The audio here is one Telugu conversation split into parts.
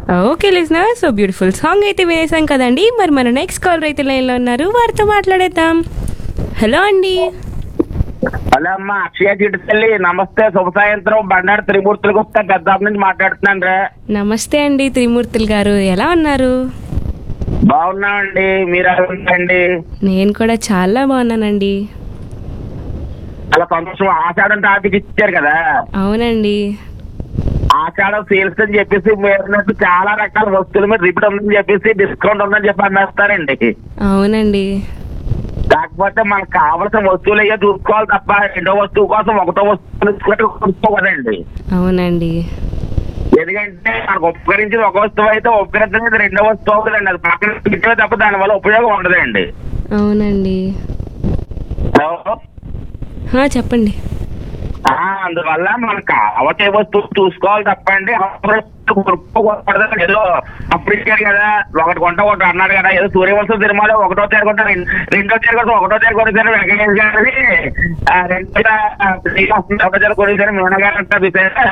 Okay listener so beautiful song అయితే వినేసాం కదండి మరి మన నెక్స్ట్ కాల్ అయితే లైన్లో ఉన్నారు వారితో మాట్లాడేద్దాం హలో అండి హలో అమ్మ అక్షయ చిట్టుతల్లి నమస్తే శుభ సాయంత్రం బండారు త్రిమూర్తుల గుప్తా పెద్దాపు నుంచి మాట్లాడుతున్నాను రా నమస్తే అండి త్రిమూర్తులు గారు ఎలా ఉన్నారు బాగున్నామండి మీరు ఎలా ఉన్నారండి నేను కూడా చాలా బాగున్నానండి చాలా సంతోషం ఆషాఢం టాపిక్ ఇచ్చారు కదా అవునండి ఆషాఢం సేల్స్ అని చెప్పేసి మీరు చాలా రకాల వస్తువుల మీద రిపీట్ ఉందని చెప్పేసి డిస్కౌంట్ ఉందని చెప్పి అమ్మేస్తారండి అవునండి కాకపోతే మనకు కావాల్సిన వస్తువులు అయ్యే చూసుకోవాలి తప్ప రెండో వస్తువు కోసం ఒకటో వస్తువు కొనుక్కోకూడదండి అవునండి ఎందుకంటే మనకు ఉపకరించింది ఒక వస్తువు అయితే ఉపకరించలేదు రెండో వస్తువు అవుతుందండి అది పక్కన పెట్టే తప్ప దానివల్ల ఉపయోగం ఉండదండి అవునండి హలో? హా, చెప్పండి ఆ, అందువల్ల మనకు కావటే వస్తువు చూసుకోవాలి తప్పండి కొనుక్కోకూడదు ఏదో అప్పుడు ఇచ్చారు కదా ఒకటి కొంట ఒకటి అన్నాడు కదా ఏదో సూర్యవంశం సినిమాలో ఒకటో తేరు కొంట రెం- రెండో తేరు కోసం ఒకటో తేరు కొనేసారు వెంకటేష్ గారి ఆ, రెండో ఆ, శ్రీనివాస్ ఒకటో తేరు కొనేసారు మీన గారు అంటారు చూసారా?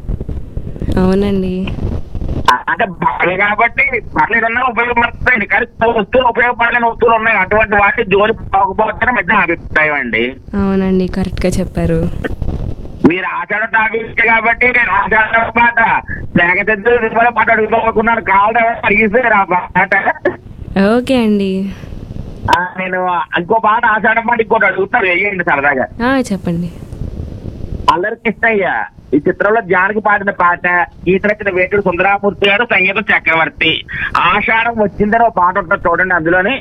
అవునండి అంటే బాగా కాబట్టి పర్లేదన్నా ఉపయోగపడతాయండి కానీ వస్తువులు ఉపయోగపడలేని వస్తువులు ఉన్నాయి అటువంటి వాటి జోలి పోకపోతే మధ్య నా అభిప్రాయం అండి అవునండి కరెక్ట్గా చెప్పారు మీరు ఆచార టాపిక్ కాబట్టి నేను ఆచార పాట లేకపోతే పాట అడుగుకోకున్నాను కావాలని అడిగిస్తారు ఆ పాట ఓకే అండి ఆ, నేను ఇంకో పాట ఆషాఢ పాట ఇంకోటి అడుగుతాను వేయండి సరదాగా ఆ, చెప్పండి అల్లరి కృష్ణయ్య ఈ చిత్రంలో జానకి పాడిన పాట గీత రచన వేటుడు సుందరామూర్తి గారు సంగీతం చక్రవర్తి ఆషాఢం వచ్చిందని ఒక పాట ఉంటుంది చూడండి అందులోని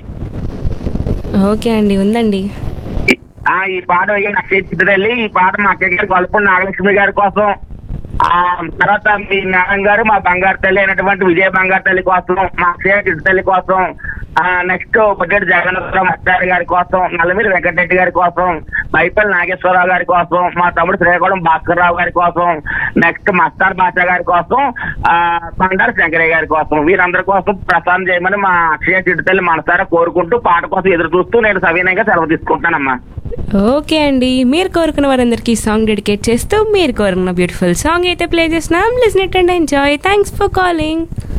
ఓకే అండి ఉందండి ఆ ఈ పాట వేయండి అక్షయ చిత్రల్లి ఈ పాట మా అక్కయ్య గారి కలుపుకున్న నాగలక్ష్మి గారి కోసం ఆ తర్వాత మీ మేడం గారు మా బంగారు తల్లి అయినటువంటి విజయ బంగారు తల్లి కోసం మా అక్షయ చిట్టు తల్లి కోసం ఆ నెక్స్ట్ పొట్టేటి జగన్నాథరావు మత్తారి గారి కోసం నల్లమీరి వెంకటరెడ్డి గారి కోసం బైపల్లి నాగేశ్వరరావు గారి కోసం మా తమ్ముడు శ్రీకాకుళం భాస్కర్ రావు గారి కోసం నెక్స్ట్ మస్తార్ బాషా గారి కోసం ఆ బండారు శంకరయ్య గారి కోసం వీరందరి కోసం ప్రసాదం చేయమని మా అక్షయ చిట్టు తల్లి మనసారా కోరుకుంటూ పాట కోసం ఎదురు చూస్తూ నేను సవినయంగా సెలవు తీసుకుంటానమ్మా ఓకే అండి మీరు కోరుకున్న వారందరికీ సాంగ్ డెడికేట్ చేస్తూ మీరు కోరుకున్న బ్యూటిఫుల్ సాంగ్ అయితే ప్లే చేస్తున్నాం listen it and enjoy thanks for calling